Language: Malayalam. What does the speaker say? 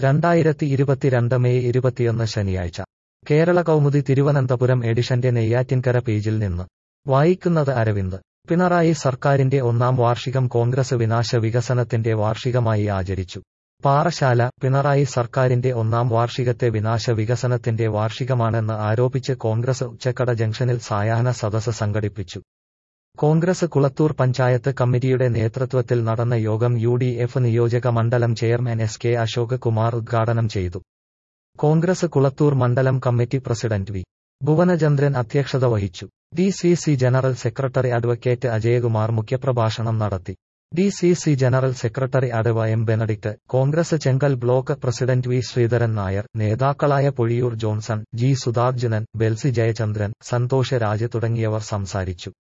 രണ്ടായിരത്തി ഇരുപത്തിരണ്ട് മെയ് ഇരുപത്തിയൊന്ന് ശനിയാഴ്ച കേരള കൗമുദി തിരുവനന്തപുരം എഡിഷന്റെ നെയ്യാറ്റിൻകര പേജിൽ നിന്ന് വായിക്കുന്നത് അരവിന്ദ് പിണറായി സർക്കാരിന്റെ ഒന്നാം വാർഷികം കോൺഗ്രസ് വിനാശ വികസനത്തിന്റെ വാർഷികമായി ആചരിച്ചു പാറശാല പിണറായി സർക്കാരിന്റെ ഒന്നാം വാർഷികത്തെ വിനാശ വികസനത്തിന്റെ വാർഷികമാണെന്ന് ആരോപിച്ച് കോൺഗ്രസ് ഉച്ചക്കട ജംഗ്ഷനിൽ സായാഹ്ന സദസ് സംഘടിപ്പിച്ചു കോൺഗ്രസ് കുളത്തൂർ പഞ്ചായത്ത് കമ്മിറ്റിയുടെ നേതൃത്വത്തിൽ നടന്ന യോഗം യു ഡി എഫ് നിയോജക മണ്ഡലം chairman S K Ashok Kumar ഉദ്ഘാടനം ചെയ്തു കോൺഗ്രസ് കുളത്തൂർ മണ്ഡലം കമ്മിറ്റി പ്രസിഡന്റ് വി ഭുവനചന്ദ്രൻ അധ്യക്ഷത വഹിച്ചു D C C general secretary advocate Ajayakumar മുഖ്യപ്രഭാഷണം നടത്തി D C C general secretary അടവ M Benedict Congress Chenkal block president V Sreedharan Nair നേതാക്കളായ പൊഴിയൂർ ജോൺസൺ ജി സുധാർജുനൻ ബെൽസി ജയചന്ദ്രൻ സന്തോഷ് രാജ് തുടങ്ങിയവർ സംസാരിച്ചു